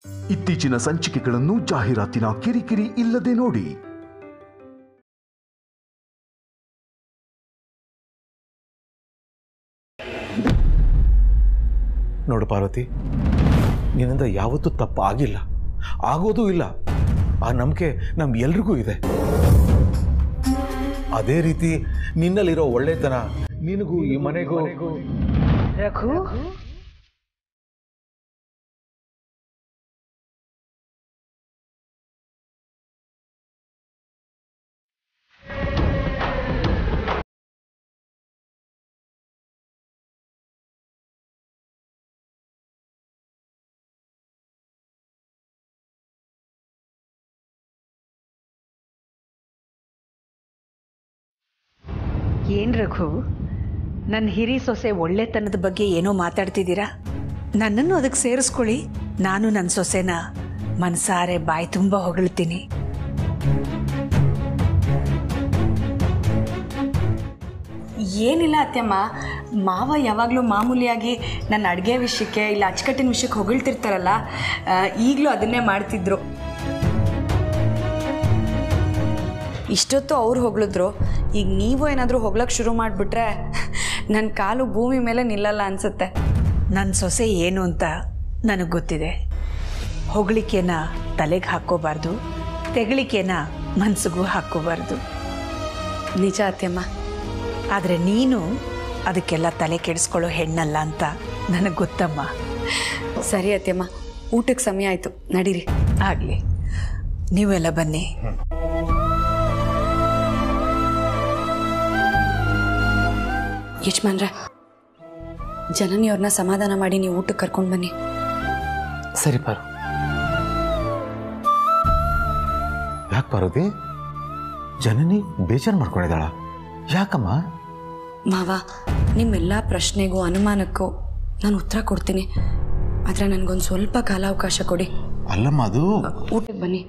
ಇತ್ತೀಚಿನ ಸಂಚಿಕೆಗಳನ್ನು ಜಾಹೀರಾತಿನ ಕಿರಿಕಿರಿ ಇಲ್ಲದೆ ನೋಡಿ ನೋಡು ಪಾರ್ವತಿ ನಿನ್ನಿಂದ ಯಾವತ್ತೂ ತಪ್ಪು ಆಗಿಲ್ಲ ಆಗೋದೂ ಇಲ್ಲ ಆ ನಂಬಿಕೆ ನಮ್ ಎಲ್ರಿಗೂ ಇದೆ ಅದೇ ರೀತಿ ನಿನ್ನಲ್ಲಿರೋ ಒಳ್ಳೆತನ ನಿನಗೂ ಈ ಮನೆಗೂ ರಘು ಏನ್ ರಘು ನನ್ನ ಹಿರಿ ಸೊಸೆ ಒಳ್ಳೆತನದ ಬಗ್ಗೆ ಏನೋ ಮಾತಾಡ್ತಿದ್ದೀರಾ ನನ್ನನ್ನು ಅದಕ್ಕೆ ಸೇರಿಸ್ಕೊಳ್ಳಿ ನಾನು ನನ್ನ ಸೊಸೆನ ಮನ್ಸಾರೆ ಬಾಯಿ ತುಂಬ ಹೊಗಳ್ತೀನಿ ಏನಿಲ್ಲ ಅತ್ಯಮ್ಮ ಮಾವ ಯಾವಾಗಲೂ ಮಾಮೂಲಿಯಾಗಿ ನನ್ನ ಅಡುಗೆ ವಿಷಯಕ್ಕೆ ಇಲ್ಲ ಅಚ್ಚುಕಟ್ಟಿನ ವಿಷಯಕ್ಕೆ ಹೊಗಳ್ತಿರ್ತಾರಲ್ಲ ಈಗಲೂ ಅದನ್ನೇ ಮಾಡ್ತಿದ್ರು ಇಷ್ಟೊತ್ತು ಅವ್ರು ಹೊಗಳಿದ್ರು ಈಗ ನೀವು ಏನಾದರೂ ಹೊಗ್ಳಕ್ಕೆ ಶುರು ಮಾಡಿಬಿಟ್ರೆ ನನ್ನ ಕಾಲು ಭೂಮಿ ಮೇಲೆ ನಿಲ್ಲಲ್ಲ ಅನ್ಸುತ್ತೆ ನನ್ನ ಸೊಸೆ ಏನು ಅಂತ ನನಗೆ ಗೊತ್ತಿದೆ ಹೊಗಳಿಕೆನ ತಲೆಗೆ ಹಾಕ್ಕೋಬಾರ್ದು ತೆಗಳಿಕೆನ ಮನ್ಸಿಗೂ ಹಾಕ್ಕೋಬಾರ್ದು ನಿಜ ಅತ್ಯಮ್ಮ ಆದರೆ ನೀನು ಅದಕ್ಕೆಲ್ಲ ತಲೆ ಕೆಡಿಸ್ಕೊಳ್ಳೋ ಹೆಣ್ಣಲ್ಲ ಅಂತ ನನಗೆ ಗೊತ್ತಮ್ಮ ಸರಿ ಅತ್ಯಮ್ಮ ಊಟಕ್ಕೆ ಸಮಯ ಆಯಿತು ನಡೀರಿ ಆಗಲಿ ನೀವೆಲ್ಲ ಬನ್ನಿ ಯಜಮಾನ್ರೆ ಜನನಿಯವ್ರನ್ನ ಸಮಾಧಾನ ಮಾಡಿ ನೀವು ಊಟಕ್ಕೆ ಕರ್ಕೊಂಡು ಬನ್ನಿ ಸರಿ ಪಾರು ಯಾಕೆ ಪಾರ್ವತಿ ಜನನಿ ಬೇಜಾರು ಮಾಡ್ಕೊಂಡಿದ್ದಾಳ ಯಾಕಮ್ಮ ಮಾವ ನಿಮ್ಮೆಲ್ಲ ಪ್ರಶ್ನೆಗೂ ಅನುಮಾನಕ್ಕೂ ನಾನು ಉತ್ತರ ಕೊಡ್ತೀನಿ ಆದರೆ ನನಗೊಂದು ಸ್ವಲ್ಪ ಕಾಲಾವಕಾಶ ಕೊಡಿ ಅಲ್ಲಮ್ಮ ಅದು ಊಟಕ್ಕೆ ಬನ್ನಿ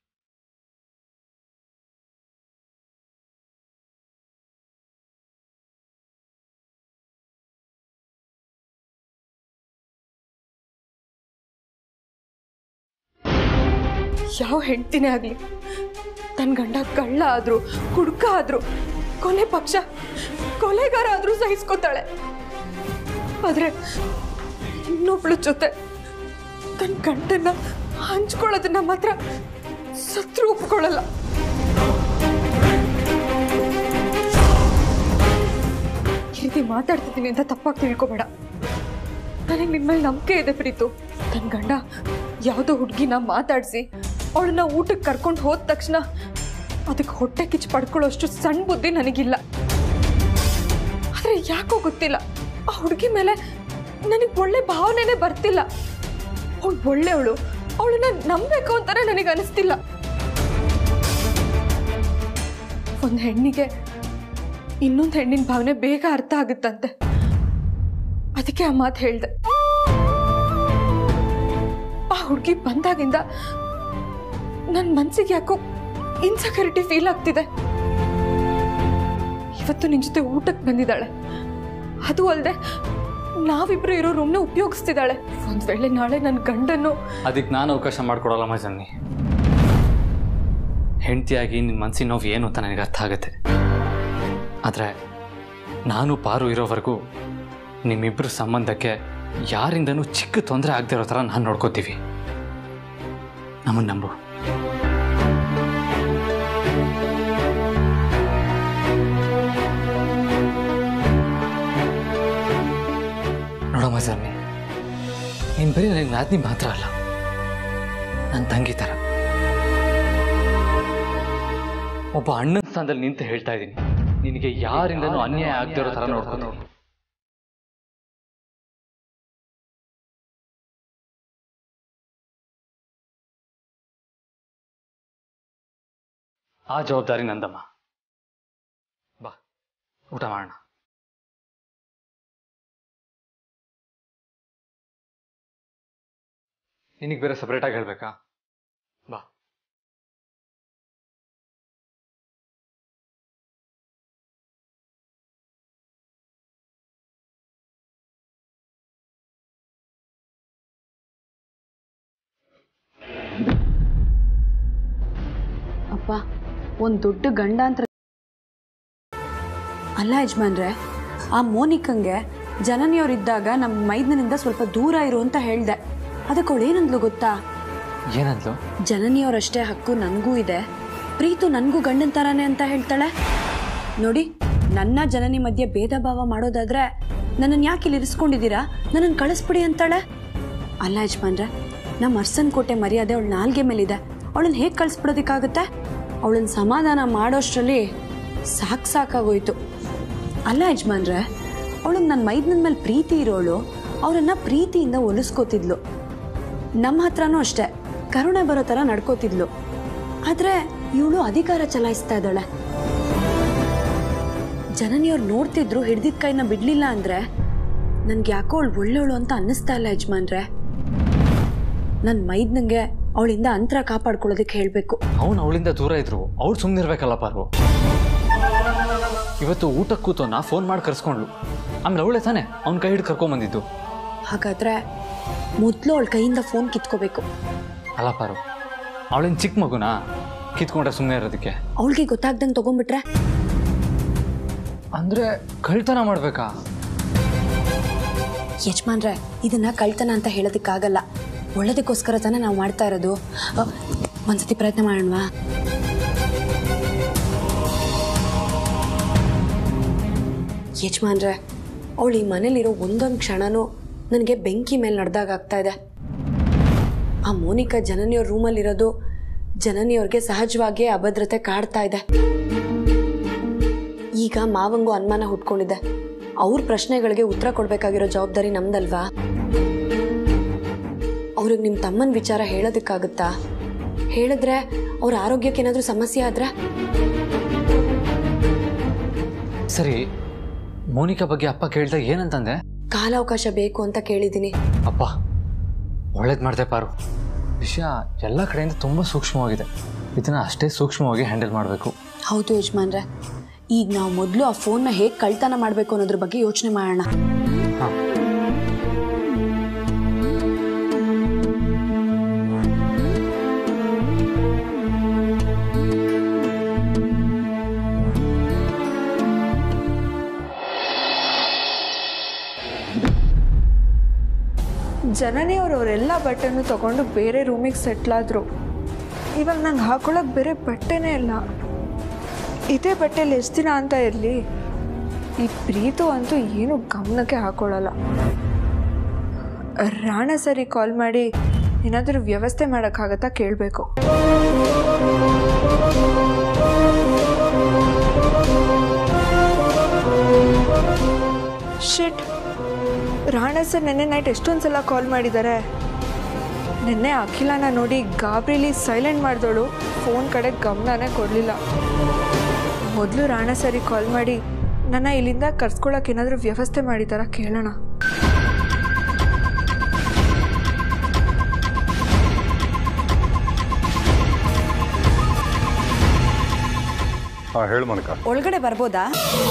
ಯಾವ ಹೆಂಡ್ತಿನೇ ಆಗಲಿ ತನ್ನ ಗಂಡ ಕಳ್ಳ ಆದರೂ ಕುಡ್ಕ ಆದರೂ ಕೊನೆ ಪಕ್ಷ ಕೊಲೆಗಾರ ಆದರೂ ಸಹಿಸ್ಕೋತಾಳೆ ಆದರೆ ಇನ್ನೊಬ್ಳ ಜೊತೆ ತನ್ನ ಗಂಡನ್ನ ಹಂಚ್ಕೊಳ್ಳೋದನ್ನ ಮಾತ್ರ ಸತ್ರು ಒಪ್ಕೊಳ್ಳಲ್ಲ ಈ ರೀತಿ ಮಾತಾಡ್ತಿದ್ದೀನಿ ಅಂತ ತಪ್ಪಾಗಿ ತಿಳ್ಕೊಬೇಡ ನನಗೆ ನಿನ್ನ ಮೇಲೆ ನಂಬಿಕೆ ಇದೆ ಪ್ರೀತು ತನ್ನ ಗಂಡ ಯಾವುದೋ ಹುಡುಗಿನ ಮಾತಾಡಿಸಿ ಅವಳನ್ನ ಊಟಕ್ಕೆ ಕರ್ಕೊಂಡು ಹೋದ ತಕ್ಷಣ ಅದಕ್ಕೆ ಹೊಟ್ಟೆ ಕಿಚ್ಚು ಪಡ್ಕೊಳ್ಳೋಷ್ಟು ಸಣ್ಣ ಬುದ್ಧಿ ನನಗಿಲ್ಲ ಆದರೆ ಯಾಕೋ ಗೊತ್ತಿಲ್ಲ ಆ ಹುಡುಗಿ ಮೇಲೆ ನನಗೆ ಒಳ್ಳೆ ಭಾವನೆನೇ ಬರ್ತಿಲ್ಲ ಅವಳು ಒಳ್ಳೆಯವಳು ಅವಳನ್ನ ನಂಬಬೇಕು ಅಂತಾನೆ ನನಗೆ ಅನಿಸ್ತಿಲ್ಲ ಒಂದು ಹೆಣ್ಣಿಗೆ ಇನ್ನೊಂದು ಹೆಣ್ಣಿನ ಭಾವನೆ ಬೇಗ ಅರ್ಥ ಆಗುತ್ತಂತೆ ಅದಕ್ಕೆ ಆ ಮಾತು ಹೇಳ್ದೆ ಆ ಹುಡುಗಿ ಬಂದಾಗಿಂದ ನನ್ನ ಮನ್ಸಿಗೆ ಯಾಕೋ ಇನ್ಸೆಕ್ಯೂರಿಟಿ ಫೀಲ್ ಆಗ್ತಿದೆ ಇವತ್ತು ನಿನ್ ಜೊತೆ ಊಟಕ್ಕೆ ಬಂದಿದ್ದಾಳೆ ಅದು ಅಲ್ಲದೆ ನಾವಿಬ್ರು ಇರೋ ರೂಮ್ನ ಉಪಯೋಗಿಸ್ತಿದ್ದಾಳೆ ಒಂದ್ ವೇಳೆ ನಾಳೆ ನನ್ನ ಗಂಡನ್ನು ಅದಕ್ಕೆ ನಾನು ಅವಕಾಶ ಮಾಡಿಕೊಡಲ್ಲ ಮಜನ್ನಿ ಹೆಂಡತಿಯಾಗಿ ನಿನ್ನ ಮನಸ್ಸಿನ ನೋವು ಏನು ಅಂತ ನನಗೆ ಅರ್ಥ ಆಗುತ್ತೆ ಆದರೆ ನಾನು ಪಾರು ಇರೋವರೆಗೂ ನಿಮ್ಮಿಬ್ಬರ ಸಂಬಂಧಕ್ಕೆ ಯಾರಿಂದನೂ ಚಿಕ್ಕ ತೊಂದರೆ ಆಗದೆ ಇರೋ ಥರ ನಾನು ನೋಡ್ಕೋತೀವಿ ನಮ್ಮನ್ನು ನಂಬು ನೋಡೋ ಮಜನ್ನಿ ನೀನು ಬರೀ ನನಗೆ ನಾದ್ನಿ ಮಾತ್ರ ಅಲ್ಲ ನನ್ನ ತಂಗಿ ಥರ ಒಬ್ಬ ಅಣ್ಣನ ಸ್ಥಾನದಲ್ಲಿ ನಿಂತು ಹೇಳ್ತಾ ಇದ್ದೀನಿ ನಿನಗೆ ಯಾರಿಂದನೂ ಅನ್ಯಾಯ ಆಗದೆ ಇರೋ ಥರ ನೋಡ್ಕೊಂಡು ಆ ಜವಾಬ್ದಾರಿ ನಂದಮ್ಮ ಬಾ ಊಟ ಮಾಡೋಣ ನಿನಗೆ ಬೇರೆ ಸಪ್ರೇಟಾಗಿ ಹೇಳ್ಬೇಕಾ ಬಾ ಒಂದು ದೊಡ್ಡ ಗಂಡಾಂತರ ಅಲ್ಲ ಯಜಮಾನ್ರೆ ಆ ಮೋನಿಕಂಗೆ ಜನನಿಯವರಿದ್ದಾಗ ನಮ್ಮ ಮೈದನಿಂದ ಸ್ವಲ್ಪ ದೂರ ಇರು ಅಂತ ಹೇಳ್ದೆ ಅದಕ್ಕೆ ಅವಳು ಏನಂದ್ಲು ಗೊತ್ತಾ ಏನಂದ್ಲು ಜನನಿಯವರಷ್ಟೇ ಹಕ್ಕು ನನಗೂ ಇದೆ ಪ್ರೀತು ನನಗೂ ಗಂಡನ ಥರಾನೇ ಅಂತ ಹೇಳ್ತಾಳೆ ನೋಡಿ ನನ್ನ ಜನನಿ ಮಧ್ಯೆ ಭೇದ ಭಾವ ಮಾಡೋದಾದ್ರೆ ನನ್ನನ್ನು ಯಾಕೆ ಇಲ್ಲಿ ಇರಿಸ್ಕೊಂಡಿದ್ದೀರಾ ನನ್ನನ್ನು ಕಳಿಸ್ಬಿಡಿ ಅಂತಾಳೆ ಅಲ್ಲ ಯಜಮಾನ್ರೆ ನಮ್ಮ ಅರ್ಸನ್ ಕೋಟೆ ಮರ್ಯಾದೆ ಅವಳ ನಾಲ್ಗೆ ಮೇಲಿದೆ ಅವಳನ್ನ ಹೇಗೆ ಕಳಿಸ್ಬಿಡೋದಕ್ಕಾಗತ್ತೆ ಅವಳನ್ನ ಸಮಾಧಾನ ಮಾಡೋಷ್ಟರಲ್ಲಿ ಸಾಕು ಸಾಕಾಗೋಯ್ತು ಅಲ್ಲ ಯಜಮಾನ್ರೆ ಅವಳಿಗೆ ನನ್ನ ಮೈದನ ಮೇಲೆ ಪ್ರೀತಿ ಇರೋಳು ಅವರನ್ನ ಪ್ರೀತಿಯಿಂದ ಒಲಿಸ್ಕೋತಿದ್ಲು ನಮ್ಮ ಹತ್ರನೂ ಅಷ್ಟೇ ಕರುಣೆ ಬರೋ ಥರ ನಡ್ಕೋತಿದ್ಲು ಆದ್ರೆ ಇವಳು ಅಧಿಕಾರ ಚಲಾಯಿಸ್ತಾ ಇದ್ದಾಳೆ ಜನನಿಯವ್ರು ನೋಡ್ತಿದ್ರು ಹಿಡ್ದಿದ್ ಕೈನ ಬಿಡ್ಲಿಲ್ಲ ಅಂದ್ರೆ ನನ್ಗೆ ಯಾಕೋ ಅವಳು ಒಳ್ಳೆಯವಳು ಅಂತ ಅನ್ನಿಸ್ತಾ ಇಲ್ಲ ಯಜಮಾನ್ರೆ ನನ್ನ ಮೈದ್ನಂಗೆ ಅವಳಿಂದ ಅಂತರ ಕಾಪಾಡ್ಕೊಳ್ಳೋದಕ್ಕೆ ಹೇಳಬೇಕು ಅವನು ಅವಳಿಂದ ದೂರ ಇದ್ರು ಅವಳು ಸುಮ್ಮನಿರ್ಬೇಕಲ್ಲ ಪಾರು ಇವತ್ತು ಊಟಕ್ಕೆ ಕೂತೋನ ಫೋನ್ ಮಾಡಿ ಕರ್ಸ್ಕೊಂಡ್ಲು ಆಮೇಲೆ ಅವಳೇ ತಾನೆ ಅವ್ನ ಕೈ ಹಿಡಿದು ಕರ್ಕೊಂಬಂದಿದ್ದು ಹಾಗಾದ್ರೆ ಮೊದಲು ಅವಳ ಕೈಯಿಂದ ಫೋನ್ ಕಿತ್ಕೋಬೇಕು ಅಲ್ಲ ಪಾರು ಅವಳೇನು ಚಿಕ್ಕ ಮಗುನಾ ಕಿತ್ಕೊಂಡ್ರೆ ಸುಮ್ಮನೆ ಇರೋದಕ್ಕೆ ಅವಳಿಗೆ ಗೊತ್ತಾಗ್ದಂಗೆ ತಗೊಂಡ್ಬಿಟ್ರೆ ಅಂದ್ರೆ ಕಳ್ತನ ಮಾಡ್ಬೇಕಾ ಯಜಮಾನ್ರೆ ಇದನ್ನ ಕಳ್ತನ ಅಂತ ಹೇಳೋದಕ್ಕಾಗಲ್ಲ ಒಳ್ಳೇದಕ್ಕೋಸ್ಕರ ತಾನೇ ನಾವು ಮಾಡ್ತಾ ಇರೋದು ಅ, ಒಂದ್ಸತಿ ಪ್ರಯತ್ನ ಮಾಡೋಣವಾ ಯಜಮಾನ್ರೆ ಅವಳು ಈ ಮನೇಲಿರೋ ಒಂದೊಂದು ಕ್ಷಣನೂ ನನಗೆ ಬೆಂಕಿ ಮೇಲೆ ನಡೆದಾಗ ಆಗ್ತಾ ಇದೆ ಆ ಮೋನಿಕಾ ಜನನಿಯವ್ರ ರೂಮಲ್ಲಿರೋದು ಜನನಿಯವ್ರಿಗೆ ಸಹಜವಾಗಿಯೇ ಅಭದ್ರತೆ ಕಾಡ್ತಾ ಇದೆ ಈಗ ಮಾವಂಗೂ ಅನುಮಾನ ಹುಟ್ಕೊಂಡಿದೆ ಅವ್ರ ಪ್ರಶ್ನೆಗಳಿಗೆ ಉತ್ತರ ಕೊಡ್ಬೇಕಾಗಿರೋ ಜವಾಬ್ದಾರಿ ನಮ್ದಲ್ವಾ ಅವ್ರಿಗೆ ನಿಮ್ಮ ತಮ್ಮನ ವಿಚಾರ ಹೇಳೋದಕ್ಕಾಗುತ್ತಾ ಹೇಳಿದ್ರೆ ಅವ್ರ ಆರೋಗ್ಯಕ್ಕೆ ಏನಾದರೂ ಸಮಸ್ಯೆ ಆದ್ರೆ ಸರಿ ಮೋನಿಕಾ ಬಗ್ಗೆ ಅಪ್ಪ ಕೇಳ್ದಾಗ ಏನಂತಂದೆ ಕಾಲಾವಕಾಶ ಬೇಕು ಅಂತ ಕೇಳಿದ್ದೀನಿ ಅಪ್ಪ ಒಳ್ಳೇದು ಮಾಡಿದೆ ಪಾರು ವಿಷಯ ಎಲ್ಲ ಕಡೆಯಿಂದ ತುಂಬ ಸೂಕ್ಷ್ಮವಾಗಿದೆ ಇದನ್ನ ಅಷ್ಟೇ ಸೂಕ್ಷ್ಮವಾಗಿ ಹ್ಯಾಂಡಲ್ ಮಾಡಬೇಕು ಹೌದು ಯಜಮಾನ್ರೆ ಈಗ ನಾವು ಮೊದಲು ಆ ಫೋನ್ನ ಹೇಗೆ ಕಳ್ತನ ಮಾಡಬೇಕು ಅನ್ನೋದ್ರ ಬಗ್ಗೆ ಯೋಚನೆ ಮಾಡೋಣ ಹಾಂ ಜನನಿಯವರು ಅವರೆಲ್ಲ ಬಟ್ಟೆನೂ ತಗೊಂಡು ಬೇರೆ ರೂಮಿಗೆ ಸೆಟ್ಲಾದರು ಇವಾಗ ನಂಗೆ ಹಾಕೊಳ್ಳೋಕೆ ಬೇರೆ ಬಟ್ಟೆನೇ ಇಲ್ಲ ಇದೇ ಬಟ್ಟೆಲಿ ಎಷ್ಟು ದಿನ ಅಂತ ಇರಲಿ ಈ ಪ್ರೀತು ಅಂತೂ ಏನು ಗಮನಕ್ಕೆ ಹಾಕೊಳ್ಳಲ್ಲ ರಾಣ ಸರಿ ಕಾಲ್ ಮಾಡಿ ಏನಾದರೂ ವ್ಯವಸ್ಥೆ ಮಾಡೋಕ್ಕಾಗತ್ತಾ ಕೇಳಬೇಕು ಶಿಟ್ ರಾಣ ಸರ್ ನಿನ್ನೆ ನೈಟ್ ಎಷ್ಟೊಂದು ಸಲ ಕಾಲ್ ಮಾಡಿದ್ದಾರೆ ನಿನ್ನೆ ಅಖಿಲನ ನೋಡಿ ಗಾಬರಿಲಿ ಸೈಲೆಂಟ್ ಮಾಡಿದವಳು ಫೋನ್ ಕಡೆ ಗಮನನೇ ಕೊಡಲಿಲ್ಲ ಮೊದಲು ರಾಣ ಸರಿ ಕಾಲ್ ಮಾಡಿ ನನ್ನ ಇಲ್ಲಿಂದ ಕರ್ಸ್ಕೊಳಕ್ಕೆ ಏನಾದರೂ ವ್ಯವಸ್ಥೆ ಮಾಡಿದಾರ ಕೇಳೋಣ ಹಾಂ ಹೇಳು ಮನಕ ಒಳಗಡೆ ಬರ್ಬೋದಾ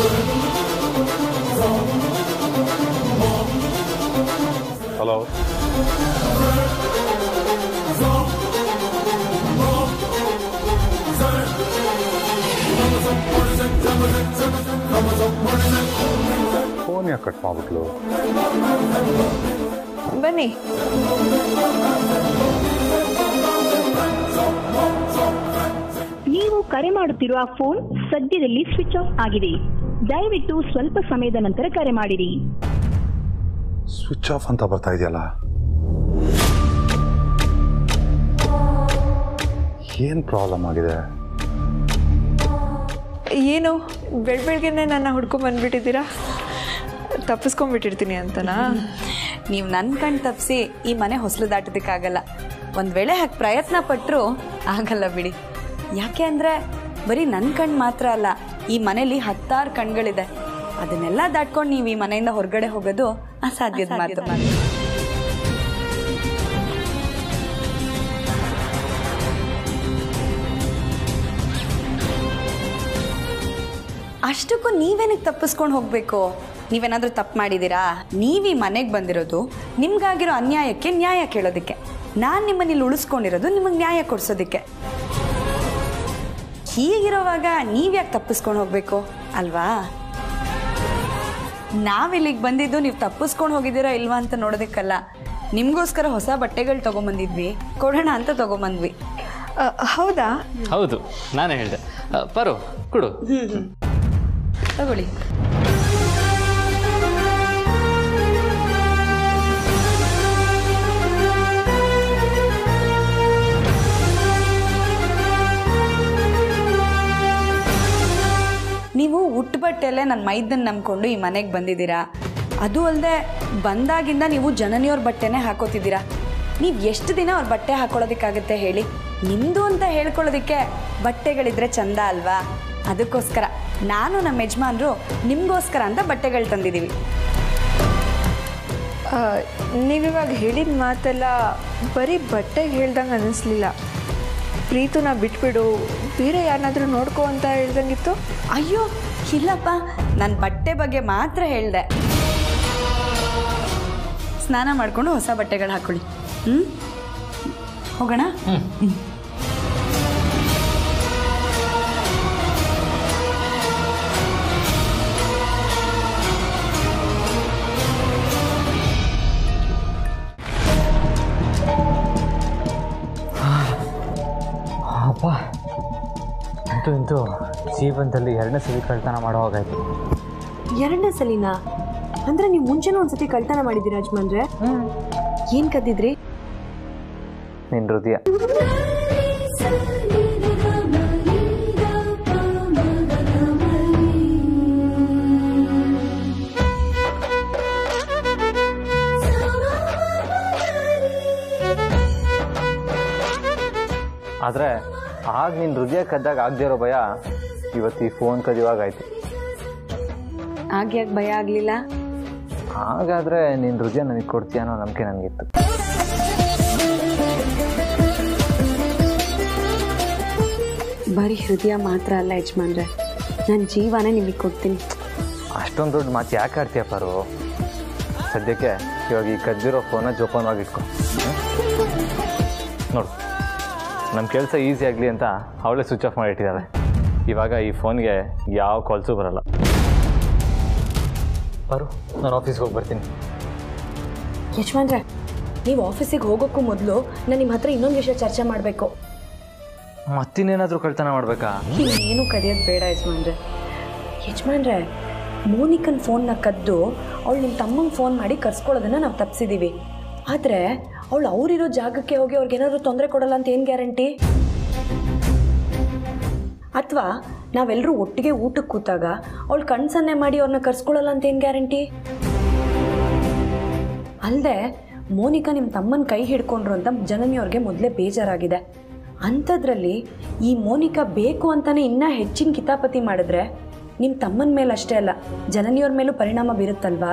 ಹಲೋ ಫೋನ್ ಯಾಕೆ ಕಟ್ ಮಾಡ್ಬಿಟ್ಲು ಬನ್ನಿ ನೀವು ಕರೆ ಮಾಡುತ್ತಿರುವ ಫೋನ್ ಸದ್ಯದಲ್ಲಿ ಸ್ವಿಚ್ ಆಫ್ ಆಗಿದೆ ದಯವಿಟ್ಟು ಸ್ವಲ್ಪ ಸಮಯದ ನಂತರ ಕರೆ ಮಾಡಿರಿ ಸ್ವಿಚ್ ಆಫ್ ಅಂತ ಬರ್ತಾ ಇದೆಯಲ್ಲ ಏನು ಪ್ರಾಬ್ಲಮ್ ಆಗಿದೆ ಏನು ಬೆಳ್ ಬೆಳಗ್ಗೆನೆ ನನ್ನ ಹುಡ್ಕೊಂಡ್ ಬಂದ್ಬಿಟ್ಟಿದ್ದೀರಾ ತಪ್ಪಿಸ್ಕೊಂಡ್ಬಿಟ್ಟಿರ್ತೀನಿ ಅಂತನಾ ನೀವು ನನ್ನ ಕಣ್ ತಪ್ಪಿಸಿ ಈ ಮನೆ ಹೊಸಲು ದಾಟೋದಕ್ಕಾಗಲ್ಲ ಒಂದು ವೇಳೆ ಹಾಗೆ ಪ್ರಯತ್ನ ಪಟ್ಟರು ಆಗಲ್ಲ ಬಿಡಿ ಯಾಕೆ ಅಂದರೆ ಬರೀ ನನ್ನ ಕಣ್ಣು ಮಾತ್ರ ಅಲ್ಲ ಈ ಮನೇಲಿ ಹತ್ತಾರು ಕಣ್ಗಳಿದೆ ಅದನ್ನೆಲ್ಲ ದಾಟ್ಕೊಂಡು ನೀವು ಈ ಮನೆಯಿಂದ ಹೊರಗಡೆ ಹೋಗೋದು ಅಸಾಧ್ಯದ ಮಾತು ಅಷ್ಟಕ್ಕೂ ನೀವೇನಕ್ಕೆ ತಪ್ಪಿಸ್ಕೊಂಡು ಹೋಗಬೇಕು ನೀವೇನಾದರೂ ತಪ್ಪು ಮಾಡಿದ್ದೀರಾ ನೀವು ಈ ಮನೆಗೆ ಬಂದಿರೋದು ನಿಮ್ಗಾಗಿರೋ ಅನ್ಯಾಯಕ್ಕೆ ನ್ಯಾಯ ಕೇಳೋದಕ್ಕೆ ನಾನು ನಿಮ್ಮನ್ನ ಇಲ್ಲಿ ಉಳಿಸ್ಕೊಂಡಿರೋದು ನಿಮಗೆ ನ್ಯಾಯ ಕೊಡಿಸೋದಕ್ಕೆ ಹೀಗಿರೋವಾಗ ನೀವ್ಯಾಕೆ ತಪ್ಪಿಸ್ಕೊಂಡು ಹೋಗ್ಬೇಕು ಅಲ್ವಾ ನಾವಿಲ್ಲಿಗೆ ಬಂದಿದ್ದು ನೀವು ತಪ್ಪಿಸ್ಕೊಂಡು ಹೋಗಿದ್ದೀರಾ ಇಲ್ವಾ ಅಂತ ನೋಡೋದಕ್ಕಲ್ಲ ನಿಮಗೋಸ್ಕರ ಹೊಸ ಬಟ್ಟೆಗಳು ತೊಗೊಂಬಂದಿದ್ವಿ ಕೊಡೋಣ ಅಂತ ತೊಗೊಂಬಂದ್ವಿ ಹೌದಾ ಹೌದು ನಾನೇ ಹೇಳಿದೆ ಪರು ಕೊಡು ತಗೊಳ್ಳಿ ನೀವು ಉಟ್ಟ ಬಟ್ಟೆಲ್ಲೇ ನನ್ನ ಮೈದನ್ನ ನಂಬ್ಕೊಂಡು ಈ ಮನೆಗೆ ಬಂದಿದ್ದೀರಾ ಅದು ಅಲ್ಲದೆ ಬಂದಾಗಿಂದ ನೀವು ಜನನಿಯವ್ರ ಬಟ್ಟೆನೇ ಹಾಕೋತಿದ್ದೀರಾ ನೀವು ಎಷ್ಟು ದಿನ ಅವ್ರ ಬಟ್ಟೆ ಹಾಕೊಳ್ಳೋದಕ್ಕಾಗುತ್ತೆ ಹೇಳಿ ನಿಮ್ಮದು ಅಂತ ಹೇಳ್ಕೊಳ್ಳೋದಕ್ಕೆ ಬಟ್ಟೆಗಳಿದ್ರೆ ಚಂದ ಅಲ್ವಾ ಅದಕ್ಕೋಸ್ಕರ ನಾನು ನಮ್ಮ ಯಜಮಾನ್ರು ನಿಮಗೋಸ್ಕರ ಅಂತ ಬಟ್ಟೆಗಳು ತಂದಿದ್ದೀವಿ ನೀವಿವಾಗ ಹೇಳಿದ ಮಾತೆಲ್ಲ ಬರೀ ಬಟ್ಟೆಗೆ ಹೇಳ್ದಂಗೆ ಅನ್ನಿಸ್ಲಿಲ್ಲ ಪ್ರೀತುನ ಬಿಟ್ಬಿಡು ಬೇರೆ ಯಾರನ್ನಾದ್ರೂ ನೋಡ್ಕೋ ಅಂತ ಹೇಳ್ದಂಗಿತ್ತು ಅಯ್ಯೋ ಇಲ್ಲಪ್ಪ ನಾನು ಬಟ್ಟೆ ಬಗ್ಗೆ ಮಾತ್ರ ಹೇಳಿದೆ ಸ್ನಾನ ಮಾಡಿಕೊಂಡು ಹೊಸ ಬಟ್ಟೆಗಳು ಹಾಕೊಳ್ಳಿ ಹ್ಞೂ ಹೋಗೋಣ ಅಪ್ಪ ಅಂತೂ ಇಂತೂ ಜೀವನದಲ್ಲಿ ಎರಡನೇ ಸಲ ಕಳ್ತನ ಮಾಡೋ ಹಾಗಾಯ್ತು ಎರಡನೇ ಸಲಿನಾ ಅಂದ್ರೆ ನೀವು ಮುಂಚೆನೂ ಒಂದ್ಸತಿ ಕಳ್ತನ ಮಾಡಿದ್ದೀರಾ ಯಜಮಾನ್ರೆ ಏನ್ ಕದ್ದಿದ್ರಿ ನಿನ್ನ ಹೃದಯ ಆದರೆ ಆಗ ನಿನ್ನ ಹೃದಯ ಕದ್ದಾಗ ಆಗದೆ ಇರೋ ಭಯ ಇವತ್ತು ಈ ಫೋನ್ ಕದಿಯುವಾಗ ಆಯ್ತು ಆಗ್ಯಾಕೆ ಭಯ ಆಗಲಿಲ್ಲ ಹಾಗಾದರೆ ನಿನ್ನ ಹೃದಯ ನನಗೆ ಕೊಡ್ತೀಯ ಅನ್ನೋ ನಂಬಿಕೆ ನನಗಿತ್ತು ಬರೀ ಹೃದಯ ಮಾತ್ರ ಅಲ್ಲ ಯಜಮಾನ್ರೆ ನನ್ನ ಜೀವನೇ ನಿಮಗೆ ಕೊಡ್ತೀನಿ ಅಷ್ಟೊಂದು ದೊಡ್ಡ ಮಾತು ಯಾಕೆ ಆಡ್ತೀಯ ಪರು ಸದ್ಯಕ್ಕೆ ಇವಾಗ ಈ ಕದ್ದಿರೋ ಫೋನ ಜೋಪಾನವಾಗಿ ಇಟ್ಕೊ ಹ್ಮ್? ನೋಡು ನಮ್ಮ ಕೆಲಸ ಈಸಿ ಆಗಲಿ ಅಂತ ಅವಳೇ ಸ್ವಿಚ್ ಆಫ್ ಮಾಡಿ ಇಟ್ಟಿದ್ದಾಳೆ ಇವಾಗ ಈ ಫೋನ್ಗೆ ಯಾವ ಕಾಲ್ಸು ಬರಲ್ಲ ಪರು ನಾನು ಆಫೀಸ್ಗೆ ಹೋಗಿ ಬರ್ತೀನಿ ಯಜಮಾನ್ರೆ ನೀವು ಆಫೀಸಿಗೆ ಹೋಗೋಕ್ಕೂ ಮೊದಲು ನಾನು ನಿಮ್ಮ ಹತ್ರ ಇನ್ನೊಂದು ವಿಷಯ ಚರ್ಚೆ ಮಾಡಬೇಕು ಮತ್ತಿನ್ನೇನಾದರೂ ಕಳ್ತನ ಮಾಡಬೇಕಾ ಇನ್ನೇನು ಕದಿಯೋದು ಬೇಡ ಯಜಮಾನ್ರೆ ಯಜಮಾನ್ರೆ ಮೋನಿಕನ್ ಫೋನ್ನ ಕದ್ದು ಅವಳು ನಿಮ್ಮ ತಮ್ಮಂಗೆ ಫೋನ್ ಮಾಡಿ ಕರ್ಸ್ಕೊಳ್ಳೋದನ್ನ ನಾವು ತಪ್ಪಿಸಿದ್ದೀವಿ ಆದರೆ ಅವಳು ಅವರಿರೋ ಜಾಗಕ್ಕೆ ಹೋಗಿ ಅವ್ರಿಗೇನಾದ್ರು ತೊಂದರೆ ಕೊಡಲ್ಲ ಅಂತ ಏನು ಗ್ಯಾರಂಟಿ ಅಥವಾ ನಾವೆಲ್ಲರೂ ಒಟ್ಟಿಗೆ ಊಟಕ್ಕೆ ಕೂತಾಗ ಅವಳು ಕಣ್ಸನ್ನೆ ಮಾಡಿ ಅವ್ರನ್ನ ಕರ್ಸ್ಕೊಳ್ಳಲ್ಲ ಅಂತ ಏನು ಗ್ಯಾರಂಟಿ ಅಲ್ಲದೆ ಮೋನಿಕಾ ನಿಮ್ಮ ತಮ್ಮನ ಕೈ ಹಿಡ್ಕೊಂಡ್ರು ಅಂತ ಜನನಿಯವ್ರಿಗೆ ಮೊದಲೇ ಬೇಜಾರಾಗಿದೆ ಅಂಥದ್ರಲ್ಲಿ ಈ ಮೋನಿಕಾ ಬೇಕು ಅಂತಾನೆ ಇನ್ನೂ ಹೆಚ್ಚಿನ ಕಿತಾಪತಿ ಮಾಡಿದ್ರೆ ನಿಮ್ಮ ತಮ್ಮನ ಮೇಲೆ ಅಷ್ಟೇ ಅಲ್ಲ ಜನನಿಯವ್ರ ಮೇಲೂ ಪರಿಣಾಮ ಬೀರುತ್ತಲ್ವಾ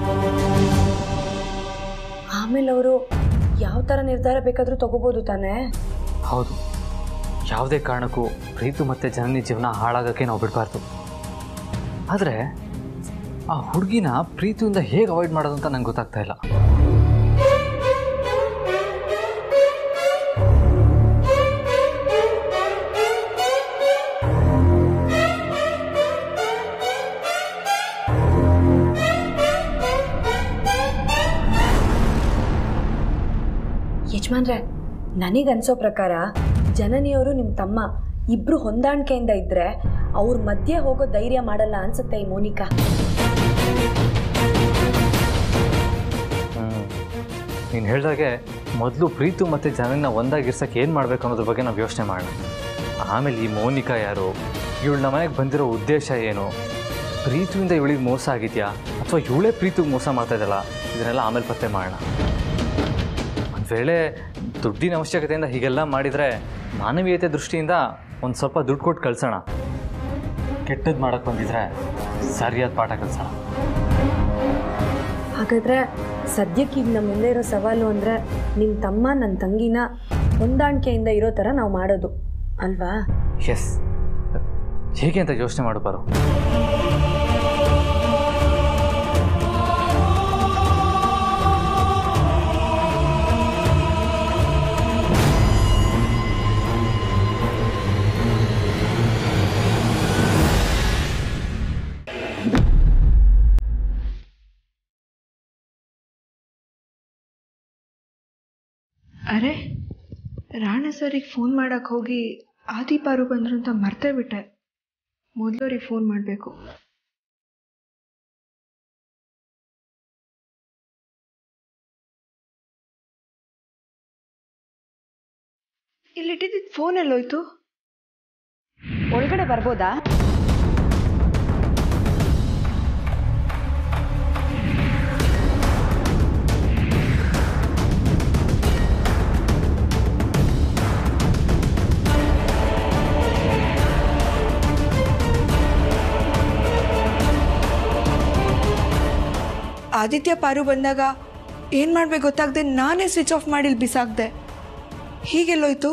ಆಮೇಲೆ ಅವರು ಯಾವ ಥರ ನಿರ್ಧಾರ ಬೇಕಾದರೂ ತಗೋಬೋದು ತಾನೇ ಹೌದು ಯಾವುದೇ ಕಾರಣಕ್ಕೂ ಪ್ರೀತು ಮತ್ತು ಜನನಿ ಜೀವನ ಹಾಳಾಗೋಕ್ಕೆ ನಾವು ಬಿಡಬಾರ್ದು ಆದರೆ ಆ ಹುಡುಗಿನ ಪ್ರೀತಿಯಿಂದ ಹೇಗೆ ಅವಾಯ್ಡ್ ಮಾಡೋದು ಅಂತ ನಂಗೆ ಗೊತ್ತಾಗ್ತಾ ಇಲ್ಲ ಯಜಮಾನ್ರೆ ನನಗನ್ಸೋ ಪ್ರಕಾರ ಜನನಿಯವರು ನಿಮ್ಮ ತಮ್ಮ ಇಬ್ರು ಹೊಂದಾಣಿಕೆಯಿಂದ ಇದ್ರೆ ಅವ್ರ ಮಧ್ಯೆ ಹೋಗೋ ಧೈರ್ಯ ಮಾಡಲ್ಲ ಅನ್ಸುತ್ತೆ ಈ ಮೋನಿಕಾ ನೀನು ಹೇಳ್ದಾಗೆ ಮೊದಲು ಪ್ರೀತು ಮತ್ತು ಜನನ ಒಂದಾಗಿರ್ಸಕ್ಕೆ ಏನು ಮಾಡಬೇಕು ಅನ್ನೋದ್ರ ಬಗ್ಗೆ ನಾವು ಯೋಚನೆ ಮಾಡೋಣ ಆಮೇಲೆ ಈ ಮೌನಿಕಾ ಯಾರು ಇವಳು ನಮ್ಮ ಮನೆಗೆ ಬಂದಿರೋ ಉದ್ದೇಶ ಏನು ಪ್ರೀತಿಯಿಂದ ಇವಳಿಗೆ ಮೋಸ ಆಗಿದೆಯಾ ಅಥವಾ ಇವಳೇ ಪ್ರೀತಿಗೆ ಮೋಸ ಮಾಡ್ತಾ ಇದ್ದಲ್ಲ ಇದನ್ನೆಲ್ಲ ಆಮೇಲೆ ಪತ್ತೆ ಮಾಡೋಣ ಒಂದು ವೇಳೆ ದುಡ್ಡಿನ ಅವಶ್ಯಕತೆಯಿಂದ ಹೀಗೆಲ್ಲ ಮಾಡಿದರೆ ಮಾನವೀಯತೆ ದೃಷ್ಟಿಯಿಂದ ಒಂದು ಸ್ವಲ್ಪ ದುಡ್ಡು ಕೊಟ್ಟು ಕಳ್ಸೋಣ ಕೆಟ್ಟದ್ದು ಮಾಡೋಕ್ಕೆ ಬಂದಿದ್ರೆ ಸರಿಯಾದ ಪಾಠ ಕಲಿಸೋಣ ಹಾಗಾದ್ರೆ ಸದ್ಯಕ್ಕೆ ಈಗ ನಮ್ಮ ಮುಂದೆ ಇರೋ ಸವಾಲು ಅಂದರೆ ನಿಮ್ಮ ತಮ್ಮ ನನ್ನ ತಂಗಿನ ಹೊಂದಾಣಿಕೆಯಿಂದ ಇರೋ ಥರ ನಾವು ಮಾಡೋದು ಅಲ್ವಾ ಎಸ್ ಹೇಗೆ ಅಂತ ಯೋಚನೆ ಮಾಡು ಬರು ಅರೆ ರಾಣೆ ಸರಿಗೆ ಫೋನ್ ಮಾಡಕ್ಕೆ ಹೋಗಿ ಆದಿಪಾರು ಬಂದ್ರು ಅಂತ ಮರ್ತೇ ಬಿಟ್ಟೆ ಮೊದಲವ್ರಿಗೆ ಫೋನ್ ಮಾಡಬೇಕು ಇಲ್ಲಿಟ್ಟಿದ್ದ ಫೋನ್ ಎಲ್ಲೋಯ್ತು ಒಳಗಡೆ ಬರ್ಬೋದಾ ಆದಿತ್ಯ ಪಾರು ಬಂದಾಗ ಏನು ಮಾಡ್ಬೇಕು ಗೊತ್ತಾಗದೆ ನಾನೇ ಸ್ವಿಚ್ ಆಫ್ ಮಾಡಿ ಇಲ್ಲಿ ಬಿಸಾಕ್ದೆ ಹೀಗೆಲ್ಲೋಯ್ತು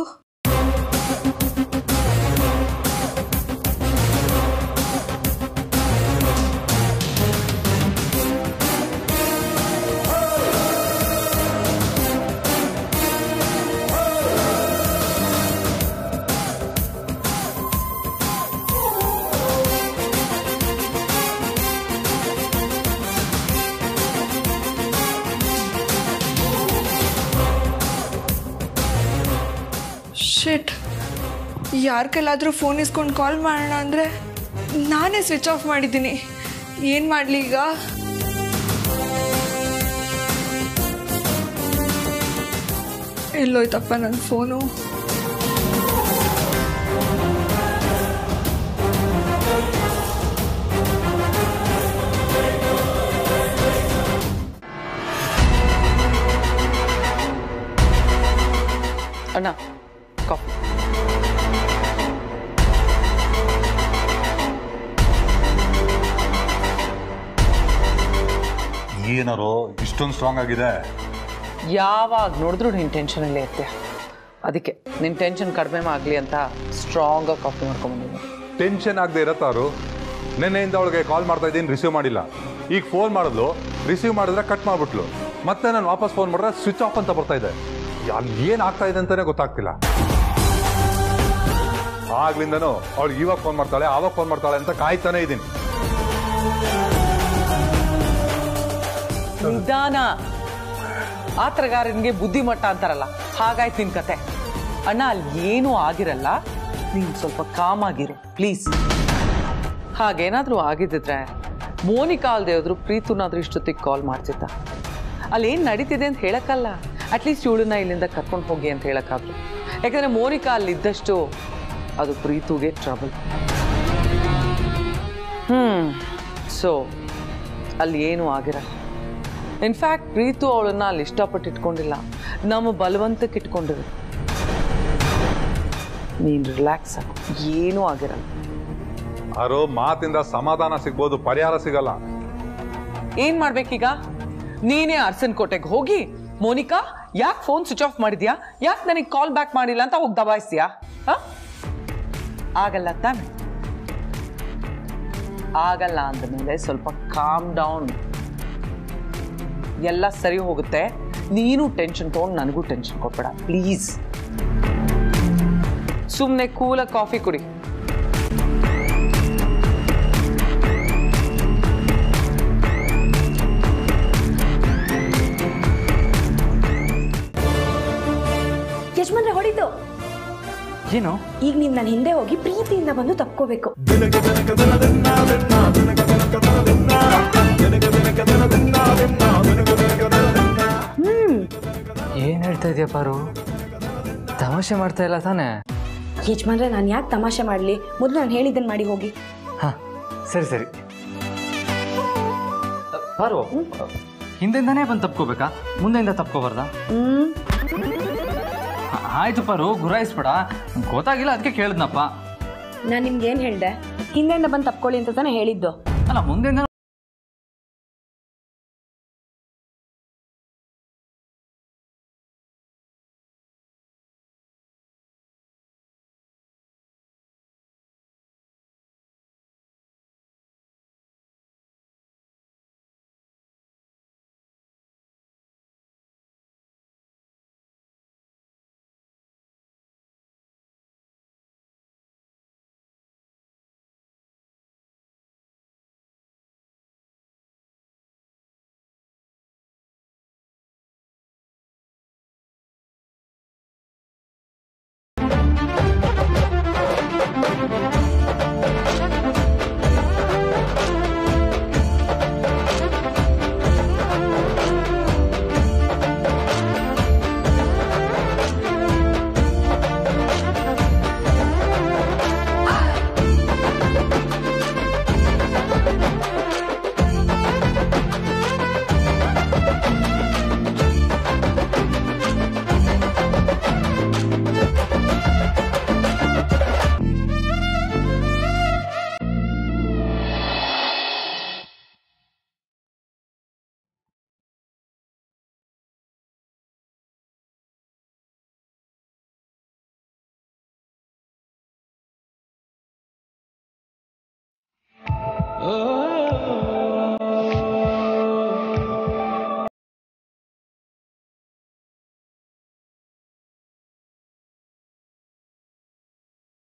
ಶಿಟ್ ಯಾರ ಕೈಲಾದರೂ ಫೋನ್ ಇಸ್ಕೊಂಡು ಕಾಲ್ ಮಾಡೋಣ ಅಂದರೆ ನಾನೇ ಸ್ವಿಚ್ ಆಫ್ ಮಾಡಿದ್ದೀನಿ ಏನು ಮಾಡಲಿ ಈಗ ಎಲ್ಲೋಯ್ತಪ್ಪ ನನ್ನ ಫೋನು ಅಣ್ಣ ಕಾಫಿ ಏನಾರೋ ಇಷ್ಟೊಂದು ಸ್ಟ್ರಾಂಗ್ ಆಗಿದೆ ಯಾವಾಗ ನೋಡಿದ್ರು ನೀನು ಟೆನ್ಷನಲ್ಲೇ ಇರ್ತೀಯ ಅದಕ್ಕೆ ನಿನ್ನ ಟೆನ್ಷನ್ ಕಡಿಮೆ ಆಗಲಿ ಅಂತ ಸ್ಟ್ರಾಂಗಾಗಿ ಕಾಫಿ ಮಾಡ್ಕೊಂಬಂದಿದ್ದೀನಿ ಟೆನ್ಷನ್ ಆಗದೆ ಇರತ್ತಾರು ನಿನ್ನೆಯಿಂದ ಅವಳಿಗೆ ಕಾಲ್ ಮಾಡ್ತಾ ಇದ್ದೀನಿ ರಿಸೀವ್ ಮಾಡಿಲ್ಲ ಈಗ ಫೋನ್ ಮಾಡಿದ್ಲು ರಿಸೀವ್ ಮಾಡಿದ್ರೆ ಕಟ್ ಮಾಡ್ಬಿಟ್ಲು ಮತ್ತೆ ನಾನು ವಾಪಸ್ ಫೋನ್ ಮಾಡಿದ್ರೆ ಸ್ವಿಚ್ ಆಫ್ ಅಂತ ಬರ್ತಾ ಇದೆ ಅಲ್ಲಿ ಏನು ಆಗ್ತಾ ಇದೆ ಅಂತಾನೆ ಗೊತ್ತಾಗ್ತಿಲ್ಲ ಆಗ್ಲಿಂದನೂ ಅವಳು ಇವಾಗ ಫೋನ್ ಮಾಡ್ತಾಳೆ ಆವಾಗ ಫೋನ್ ಮಾಡ್ತಾಳೆ ಅಂತ ಕಾಯ್ತಾನೆ ಇದ್ದೀನಿ ನಿಧಾನ ಆತ್ರಗಾರನಿಗೆ ಬುದ್ಧಿಮಟ್ಟ ಅಂತಾರಲ್ಲ ಹಾಗಾಯ್ತು ನಿನ್ ಕತೆ ಅಣ್ಣ ಅಲ್ಲಿ ಏನೂ ಆಗಿರಲ್ಲ ನೀನು ಸ್ವಲ್ಪ ಕಾಮ್ ಆಗಿರು ಪ್ಲೀಸ್ ಹಾಗೇನಾದರೂ ಆಗಿದ್ದಿದ್ರೆ ಮೋನಿಕಾ ಅಲ್ದೇ ಹೋದ್ರು ಪ್ರೀತುನಾದ್ರೂ ಇಷ್ಟೊತ್ತಿಗೆ ಕಾಲ್ ಮಾಡ್ತಿದ್ದ ಅಲ್ಲಿ ಏನು ನಡೀತಿದೆ ಅಂತ ಹೇಳಕ್ಕಲ್ಲ ಅಟ್ಲೀಸ್ಟ್ ಇವಳನ್ನ ಇಲ್ಲಿಂದ ಕರ್ಕೊಂಡು ಹೋಗಿ ಅಂತ ಹೇಳಕ್ಕಾದ್ರು ಯಾಕಂದ್ರೆ ಮೋನಿಕಾ ಅಲ್ಲಿದ್ದಷ್ಟು ಅದು ಪ್ರೀತುಗೆ ಟ್ರಬಲ್ ಹ್ಮ್ ಸೊ ಅಲ್ಲಿ ಏನೂ ಆಗಿರಲ್ಲ ಇನ್ಫ್ಯಾಕ್ಟ್ ಪ್ರೀತು ಅವಳನ್ನ ಅಲ್ಲಿ ಇಷ್ಟಪಟ್ಟು ಇಟ್ಕೊಂಡಿಲ್ಲ ನಮ್ಮ ಬಲವಂತಕ್ಕೆ ಇಟ್ಕೊಂಡಿರು ನೀನು ರಿಲ್ಯಾಕ್ಸ್ ಆಗು ಏನೂ ಆಗಿರಲ್ಲ ಯಾರೋ ಮಾತಿಂದ ಸಮಾಧಾನ ಸಿಗ್ಬೋದು ಪರಿಹಾರ ಸಿಗಲ್ಲ ಏನ್ ಮಾಡ್ಬೇಕೀಗ ನೀನೇ ಅರ್ಸನ್ ಕೋಟೆಗೆ ಹೋಗಿ ಮೋನಿಕಾ ಯಾಕೆ ಫೋನ್ ಸ್ವಿಚ್ ಆಫ್ ಮಾಡಿದ್ಯಾ ಯಾಕೆ ನನಗೆ ಕಾಲ್ ಬ್ಯಾಕ್ ಮಾಡಿಲ್ಲ ಅಂತ ಹೋಗಿ ದಬಾಯಿಸ್ತೀಯಾ ಹ? ಆಗಲ್ಲ ತಾನೆ ಆಗಲ್ಲ ಅಂದಮೇಲೆ ಸ್ವಲ್ಪ ಕಾಮ್ ಡೌನ್ ಎಲ್ಲ ಸರಿ ಹೋಗುತ್ತೆ ನೀನು ಟೆನ್ಷನ್ ತೊಗೊಂಡು ನನಗೂ ಟೆನ್ಷನ್ ಕೊಡ್ಬೇಡ ಪ್ಲೀಸ್ ಸುಮ್ಮನೆ ಕೂಲಾಗಿ ಕಾಫಿ ಕುಡಿ ಯಜಮಾನ್ರೆ ಹೊಡಿತು ಏನು ಈಗ ನೀವು ನನ್ನ ಹಿಂದೆ ಹೋಗಿ ಪ್ರೀತಿಯಿಂದ ಬಂದು ತಪ್ಕೋಬೇಕು ಏನು ಹೇಳ್ತಾ ಇದೆಯಾ ಪಾರು ತಮಾಷೆ ಮಾಡ್ತಾ ಇಲ್ಲ ತಾನೇ ಯಜಮಾನ್ರೆ ನಾನು ಯಾಕೆ ತಮಾಷೆ ಮಾಡಲಿ ಮೊದಲು ನಾನು ಹೇಳಿದ್ದನ್ನು ಮಾಡಿ ಹೋಗಿ ಹಾಂ ಸರಿ ಸರಿ ಪಾರು ಹಿಂದೆಯಿಂದನೇ ಬಂದು ತಪ್ಕೋಬೇಕಾ ಮುಂದೆಯಿಂದ ತಪ್ಕೋಬಾರ್ದಾ ಹ್ಮ್ ಆಯ್ತು ಪಾರು ಗುರಾಯಿಸ್ಬೇಡ ಗೊತ್ತಾಗಿಲ್ಲ ಅದಕ್ಕೆ ಕೇಳಿದ್ನಪ್ಪ ನಾನು ನಿಮ್ಗೆ ಏನು ಹೇಳಿದೆ ಹಿಂದೆಯಿಂದ ಬಂದು ತಪ್ಕೊಳ್ಳಿ ಅಂತ ತಾನೇ ಹೇಳಿದ್ದು ಅಲ್ಲ ಮುಂದೆಯಿಂದ